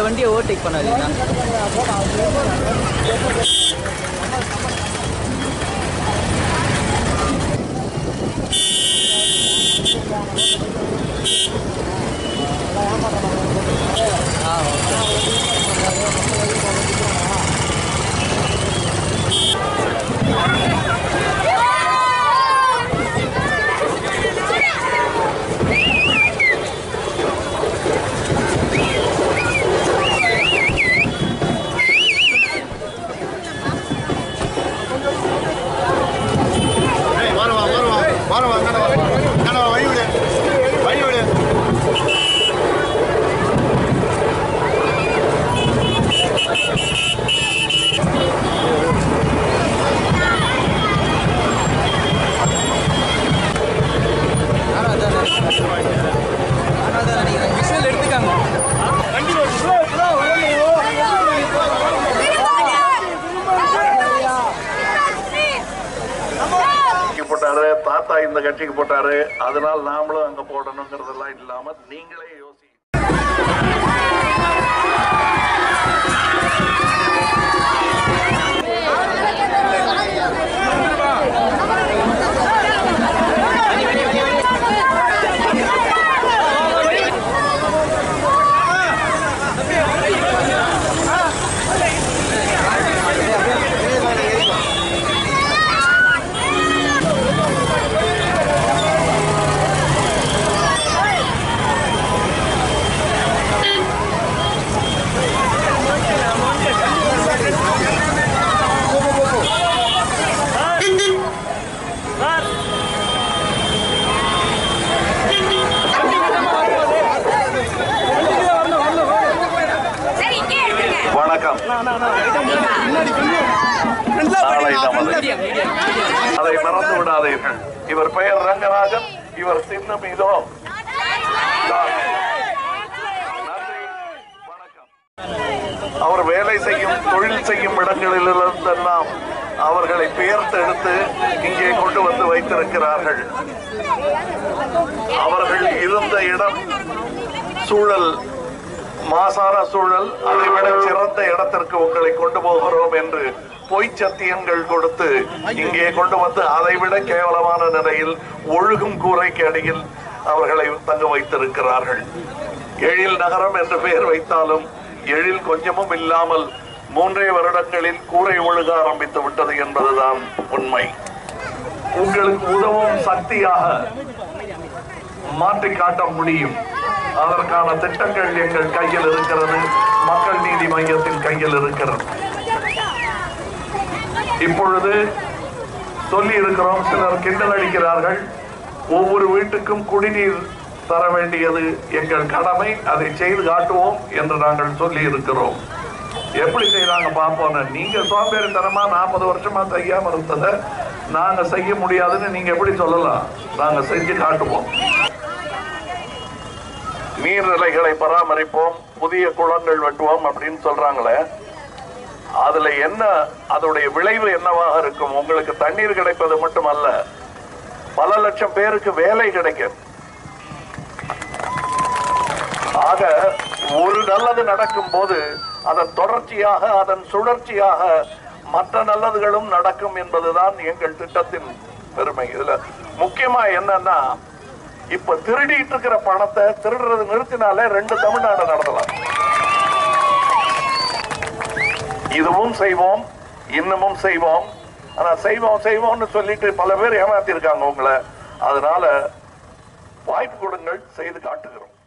இந்த வண்டியை ஓவர்டேக் பண்ணாதீங்க ஆ ஓகே ஏய், வருவா, வருவா, வருவா, இந்தாண்ட வா. இந்தாண்ட வா, வழி விடு. வழி விடு. நானும் அதான் நினைக்கிறேன் நானும் அதான் நினைக்கிறேன் விஷுவல் எடுத்துக்காங்க கட்சிக்கு போட்டாரு தாத்தா இந்த கட்சிக்கு போட்டாரு அதனால நாமளும் அங்க போடணுங்கிறதெல்லாம் இல்லாம நீங்களே யோசி சரி இங்கே எடுத்துங்க வணக்கம் நாளை நமது அதை மறந்து விடாதீர்கள் இவர் பெயர் ரங்கராஜன் இவர் சின்னம் இதோ நன்றி வணக்கம் அவர் வேலை செய்யும் தொழில் செய்யும் இடங்களிலிருந்தெல்லாம் அவர்களை பெயர்த்தெடுத்து இங்கே கொண்டு வந்து வைத்திருக்கிறார்கள் அவர்கள் இருந்த இடம் சூழல் மாசான சூழல் அதைவிட சிறந்த இடத்திற்கு உங்களை கொண்டு போகிறோம் என்று பொய் சத்தியங்கள் கொடுத்து இங்கே கொண்டு வந்து அதைவிட கேவலமான நிலையில் ஒழுகும் கூரைக்கு அடியில் அவர்களை தங்க வைத்திருக்கிறார்கள் எழில் நகரம் என்று பெயர் வைத்தாலும் எழில் கொஞ்சமும் இல்லாமல் மூன்றே வருடங்களில் கூரை ஒழுக ஆரம்பித்து விட்டது என்பதுதான் உண்மை உங்களுக்கு உதவும் சக்தியாக மாற்றி காட்ட முடியும் அதற்கான திட்டங்கள் எங்கள் கையில் இருக்கிறது மக்கள் நீதி மையத்தின் கையில் இருக்கிறது இப்பொழுது சொல்லி இருக்கிறோம் சிலர் கிண்டல் அடிக்கிறார்கள் ஒவ்வொரு வீட்டுக்கும் குடிநீர் தர வேண்டியது எங்கள் கடமை அதை செய்து காட்டுவோம் என்று நாங்கள் சொல்லி இருக்கிறோம் எப்படி செய்யறாங்க பார்ப்போம் நீங்க சோம்பேறித்தனமா நாற்பது வருஷமா செய்யாம இருந்ததை நாங்க செய்ய முடியாதுன்னு நீங்க எப்படி சொல்லலாம் நாங்க செஞ்சு காட்டுவோம் நீர்நிலைகளை பராமரிப்போம் புதிய குளங்கள் வெட்டுவோம் அப்படின்னு சொல்றாங்களே அதுல என்ன அதோடைய விளைவு என்னவாக இருக்கும் உங்களுக்கு தண்ணீர் கிடைப்பது மட்டுமல்ல பல லட்சம் பேருக்கு வேலை கிடைக்கும் ஆக ஒரு நல்லது நடக்கும் போது அதன் தொடர்ச்சியாக அதன் சுழற்சியாக மற்ற நல்லதுகளும் நடக்கும் என்பதுதான் எங்கள் திட்டத்தின் பெருமை இதுல முக்கியமா என்னன்னா இப்ப திருடிட்டு இருக்கிற பணத்தை திருடுறது நிறுத்தினாலே ரெண்டு தமிழ்நாடு நடத்தலாம் இதுவும் செய்வோம் இன்னமும் செய்வோம் ஆனா செய்வோம் செய்வோம்னு சொல்லிட்டு பல பேர் ஏமாத்தி இருக்காங்க உங்களை அதனால வாய்ப்பு கொடுங்கள் செய்து காட்டுகிறோம்